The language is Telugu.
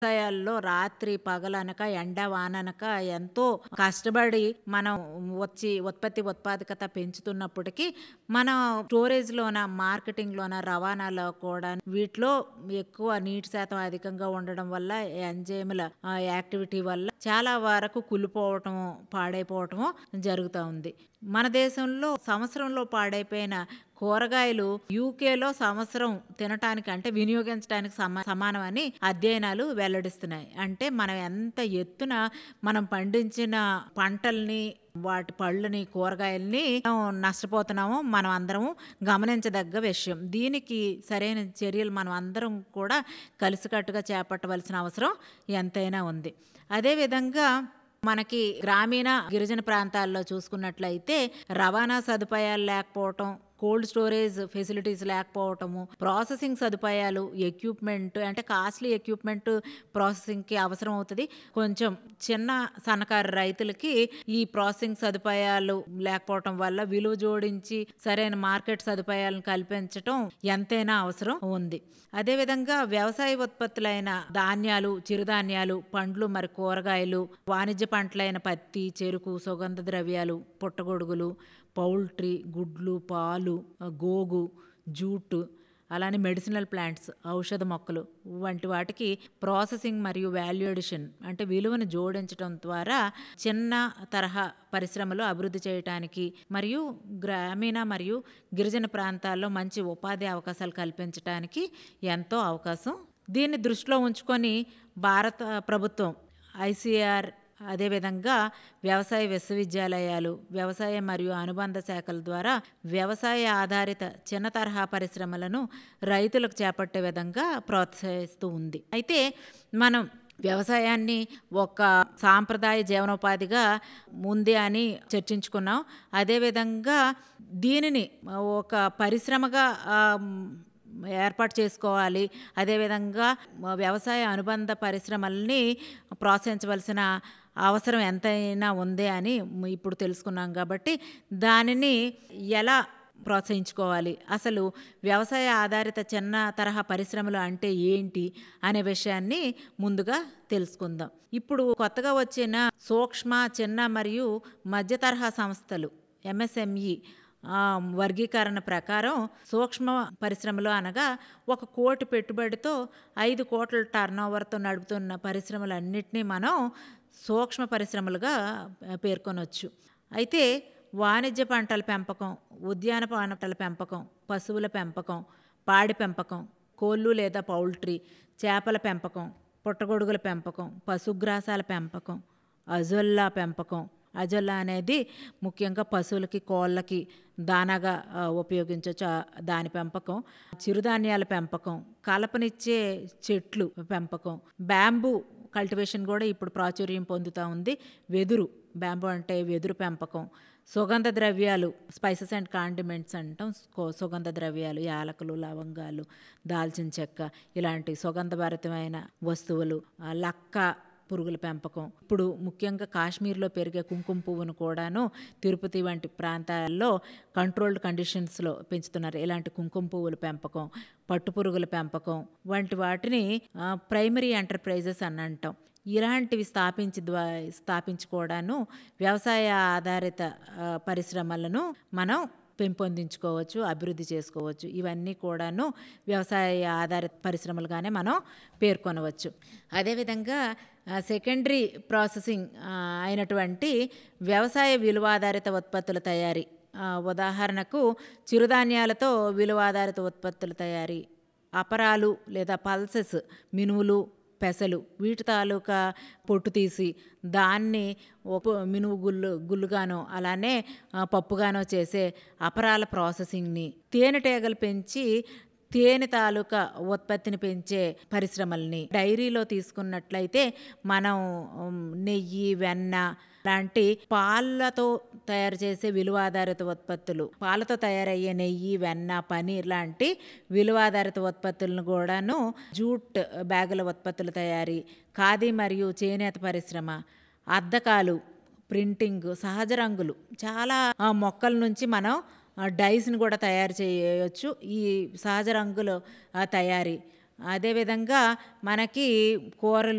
వ్యవసాయాల్లో రాత్రి పగలనక ఎండ వాననక ఎంతో కష్టపడి మనం వచ్చి ఉత్పత్తి ఉత్పాదకత పెంచుతున్నప్పటికీ మన స్టోరేజ్లోన మార్కెటింగ్లోన రవాణాలో కూడా వీటిలో ఎక్కువ నీటి శాతం అధికంగా ఉండడం వల్ల ఎంజైముల ఆ, యాక్టివిటీ వల్ల చాలా వరకు కుళ్ళిపోవటము పాడైపోవటము జరుగుతూ ఉంది మన దేశంలో సంవత్సరంలో పాడైపోయిన కూరగాయలు యూకేలో సంవత్సరం తినటానికి అంటే వినియోగించడానికి సమా సమానమని అధ్యయనాలు వెల్లడిస్తున్నాయి అంటే మనం ఎంత ఎత్తున మనం పండించిన పంటల్ని వాటి పళ్ళని కూరగాయల్ని మనం నష్టపోతున్నామో మనం అందరం గమనించదగ్గ విషయం దీనికి సరైన చర్యలు మనం అందరం కూడా కలిసికట్టుగా చేపట్టవలసిన అవసరం ఎంతైనా ఉంది అదేవిధంగా మనకి గ్రామీణ గిరిజన ప్రాంతాల్లో చూసుకున్నట్లయితే రవాణా సదుపాయాలు లేకపోవటం కోల్డ్ స్టోరేజ్ ఫెసిలిటీస్ లేకపోవటము ప్రాసెసింగ్ సదుపాయాలు ఎక్విప్మెంట్ అంటే కాస్ట్లీ ఎక్విప్మెంట్ ప్రాసెసింగ్కి అవసరం అవుతుంది కొంచెం చిన్న సన్నకారు రైతులకి ఈ ప్రాసెసింగ్ సదుపాయాలు లేకపోవటం వల్ల విలువ జోడించి సరైన మార్కెట్ సదుపాయాలను కల్పించటం ఎంతైనా అవసరం ఉంది అదేవిధంగా వ్యవసాయ ఉత్పత్తులైన ధాన్యాలు చిరుధాన్యాలు పండ్లు మరి కూరగాయలు వాణిజ్య పంటలైన పత్తి చెరుకు సుగంధ ద్రవ్యాలు పుట్టగొడుగులు పౌల్ట్రీ గుడ్లు పాలు గోగు జూట్ అలానే మెడిసినల్ ప్లాంట్స్ ఔషధ మొక్కలు వంటి వాటికి ప్రాసెసింగ్ మరియు వాల్యూ అడిషన్ అంటే విలువను జోడించడం ద్వారా చిన్న తరహా పరిశ్రమలు అభివృద్ధి చేయడానికి మరియు గ్రామీణ మరియు గిరిజన ప్రాంతాల్లో మంచి ఉపాధి అవకాశాలు కల్పించడానికి ఎంతో అవకాశం దీన్ని దృష్టిలో ఉంచుకొని భారత ప్రభుత్వం ఐసీఆర్ అదేవిధంగా వ్యవసాయ విశ్వవిద్యాలయాలు వ్యవసాయ మరియు అనుబంధ శాఖల ద్వారా వ్యవసాయ ఆధారిత చిన్న తరహా పరిశ్రమలను రైతులకు చేపట్టే విధంగా ప్రోత్సహిస్తూ ఉంది అయితే మనం వ్యవసాయాన్ని ఒక సాంప్రదాయ జీవనోపాధిగా ఉంది అని చర్చించుకున్నాం అదేవిధంగా దీనిని ఒక పరిశ్రమగా ఆ, ఏర్పాటు చేసుకోవాలి అదేవిధంగా వ్యవసాయ అనుబంధ పరిశ్రమల్ని ప్రోత్సహించవలసిన అవసరం ఎంతైనా ఉంది అని ఇప్పుడు తెలుసుకున్నాం కాబట్టి దానిని ఎలా ప్రోత్సహించుకోవాలి అసలు వ్యవసాయ ఆధారిత చిన్న తరహా పరిశ్రమలు అంటే ఏంటి అనే విషయాన్ని ముందుగా తెలుసుకుందాం ఇప్పుడు కొత్తగా వచ్చిన సూక్ష్మ చిన్న మరియు మధ్య తరహా సంస్థలు ఎంఎస్ఎంఈ ఆ, వర్గీకరణ ప్రకారం సూక్ష్మ పరిశ్రమలు అనగా ఒక కోటి పెట్టుబడితో ఐదు కోట్ల టర్నోవర్తో నడుపుతున్న పరిశ్రమలన్నింటినీ మనం సూక్ష్మ పరిశ్రమలుగా పేర్కొనవచ్చు అయితే వాణిజ్య పంటల పెంపకం ఉద్యాన పంటల పెంపకం పశువుల పెంపకం పాడి పెంపకం కోళ్ళు లేదా పౌల్ట్రీ చేపల పెంపకం పుట్టగొడుగుల పెంపకం పశుగ్రాసాల పెంపకం అజొల్లా పెంపకం అజొల్లా అనేది ముఖ్యంగా పశువులకి కోళ్ళకి దానాగా ఆ, ఉపయోగించవచ్చు ఆ, దాని పెంపకం చిరుధాన్యాల పెంపకం కలపనిచ్చే చెట్లు పెంపకం బ్యాంబూ కల్టివేషన్ కూడా ఇప్పుడు ప్రాచుర్యం పొందుతూ ఉంది వెదురు బ్యాంబూ అంటే వెదురు పెంపకం సుగంధ ద్రవ్యాలు స్పైసెస్ అండ్ కాండిమెంట్స్ అంటాం సు- సుగంధ ద్రవ్యాలు యాలకులు లవంగాలు దాల్చిన చెక్క ఇలాంటి సుగంధభరితమైన వస్తువులు ఆ, లక్క పురుగుల పెంపకం ఇప్పుడు ముఖ్యంగా కాశ్మీర్లో పెరిగే కుంకుమ పువ్వును కూడాను తిరుపతి వంటి ప్రాంతాల్లో కంట్రోల్డ్ కండిషన్స్లో పెంచుతున్నారు ఇలాంటి కుంకుమ పువ్వుల పెంపకం పట్టు పురుగుల పెంపకం వంటి వాటిని ఆ, ప్రైమరీ ఎంటర్ప్రైజెస్ అని అంటాం ఇలాంటివి స్థాపించి ద్వా స్థాపించుకోవడాను వ్యవసాయ ఆధారిత ఆ, పరిశ్రమలను మనం పెంపొందించుకోవచ్చు అభివృద్ధి చేసుకోవచ్చు ఇవన్నీ కూడాను వ్యవసాయ ఆధారిత పరిశ్రమలుగానే మనం పేర్కొనవచ్చు అదేవిధంగా సెకండరీ ప్రాసెసింగ్ ఆ, అయినటువంటి వ్యవసాయ విలువ ఆధారిత ఉత్పత్తుల తయారీ ఆ, ఉదాహరణకు చిరుధాన్యాలతో విలువ ఆధారిత ఉత్పత్తుల తయారీ అపరాలు లేదా పల్సెస్ మినువులు పెసలు వీటి తాలూకా పొట్టు తీసి దాన్ని ఒక మినువు గుళ్ళు గుళ్ళుగానో అలానే ఆ, పప్పుగానో చేసే అపరాల ప్రాసెసింగ్ని తేనెటీగలు పెంచి తేనె తాలూకా ఉత్పత్తిని పెంచే పరిశ్రమల్ని డైరీలో తీసుకున్నట్లయితే మనం ఉమ్, నెయ్యి వెన్న లాంటి పాలతో తయారు చేసే విలువ ఆధారిత ఉత్పత్తులు పాలతో తయారయ్యే నెయ్యి వెన్న పనీర్ లాంటి విలువ ఆధారిత ఉత్పత్తులను కూడాను జూట్ బ్యాగుల ఉత్పత్తుల తయారీ ఖాదీ మరియు చేనేత పరిశ్రమ అద్దకాలు ప్రింటింగ్ సహజ రంగులు చాలా ఆ, మొక్కల నుంచి మనం ఆ, డైస్ని కూడా తయారు చేయవచ్చు ఈ సహజ రంగుల ఆ, తయారీ అదేవిధంగా మనకి కూరలు